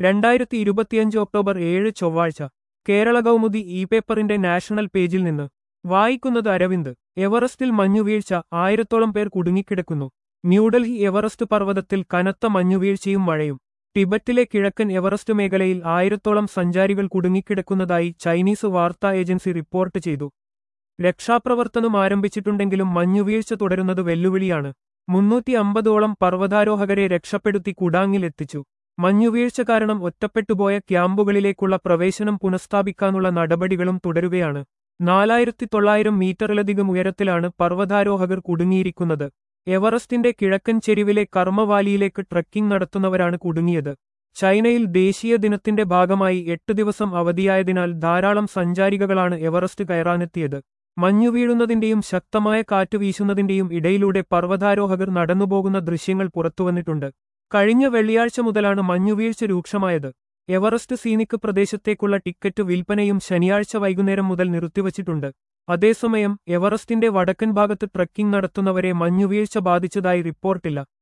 രണ്ടായിരത്തി ഇരുപത്തിയഞ്ച് ഒക്ടോബർ ഏഴ് ചൊവ്വാഴ്ച കേരള കൗമുദി ഇ പേപ്പറിന്റെ നാഷണൽ പേജിൽ നിന്ന് വായിക്കുന്നത് അരവിന്ദ് എവറസ്റ്റിൽ മഞ്ഞുവീഴ്ച ആയിരത്തോളം പേർ കുടുങ്ങിക്കിടക്കുന്നു ന്യൂഡൽഹി എവറസ്റ്റ് പർവ്വതത്തിൽ കനത്ത മഞ്ഞുവീഴ്ചയും മഴയും ടിബറ്റിലെ കിഴക്കൻ എവറസ്റ്റ് മേഖലയിൽ ആയിരത്തോളം സഞ്ചാരികൾ കുടുങ്ങിക്കിടക്കുന്നതായി ചൈനീസ് വാർത്താ ഏജൻസി റിപ്പോർട്ട് ചെയ്തു രക്ഷാപ്രവർത്തനം ആരംഭിച്ചിട്ടുണ്ടെങ്കിലും മഞ്ഞുവീഴ്ച തുടരുന്നത് വെല്ലുവിളിയാണ് മുന്നൂറ്റി അമ്പതോളം പർവ്വതാരോഹകരെ രക്ഷപ്പെടുത്തി കുടാങ്ങിലെത്തിച്ചു മഞ്ഞുവീഴ്ച കാരണം ഒറ്റപ്പെട്ടുപോയ ക്യാമ്പുകളിലേക്കുള്ള പ്രവേശനം പുനഃസ്ഥാപിക്കാനുള്ള നടപടികളും തുടരുകയാണ് നാലായിരത്തി തൊള്ളായിരം മീറ്ററിലധികം ഉയരത്തിലാണ് പർവ്വതാരോഹകർ കുടുങ്ങിയിരിക്കുന്നത് എവറസ്റ്റിന്റെ കിഴക്കൻ ചെരിവിലെ കർമ്മവാലിയിലേക്ക് ട്രക്കിംഗ് നടത്തുന്നവരാണ് കുടുങ്ങിയത് ചൈനയിൽ ദേശീയ ദിനത്തിന്റെ ഭാഗമായി എട്ട് ദിവസം അവധിയായതിനാൽ ധാരാളം സഞ്ചാരികളാണ് എവറസ്റ്റ് കയറാനെത്തിയത് മഞ്ഞു വീഴുന്നതിന്റെയും ശക്തമായ കാറ്റ് വീശുന്നതിന്റെയും ഇടയിലൂടെ പർവ്വതാരോഹകർ നടന്നുപോകുന്ന ദൃശ്യങ്ങൾ പുറത്തുവന്നിട്ടുണ്ട് കഴിഞ്ഞ വെള്ളിയാഴ്ച മുതലാണ് മഞ്ഞുവീഴ്ച രൂക്ഷമായത് എവറസ്റ്റ് സീനിക് പ്രദേശത്തേക്കുള്ള ടിക്കറ്റ് വിൽപ്പനയും ശനിയാഴ്ച വൈകുന്നേരം മുതൽ നിർത്തിവച്ചിട്ടുണ്ട് അതേസമയം എവറസ്റ്റിന്റെ വടക്കൻ ഭാഗത്ത് ട്രക്കിംഗ് നടത്തുന്നവരെ മഞ്ഞുവീഴ്ച ബാധിച്ചതായി റിപ്പോർട്ടില്ല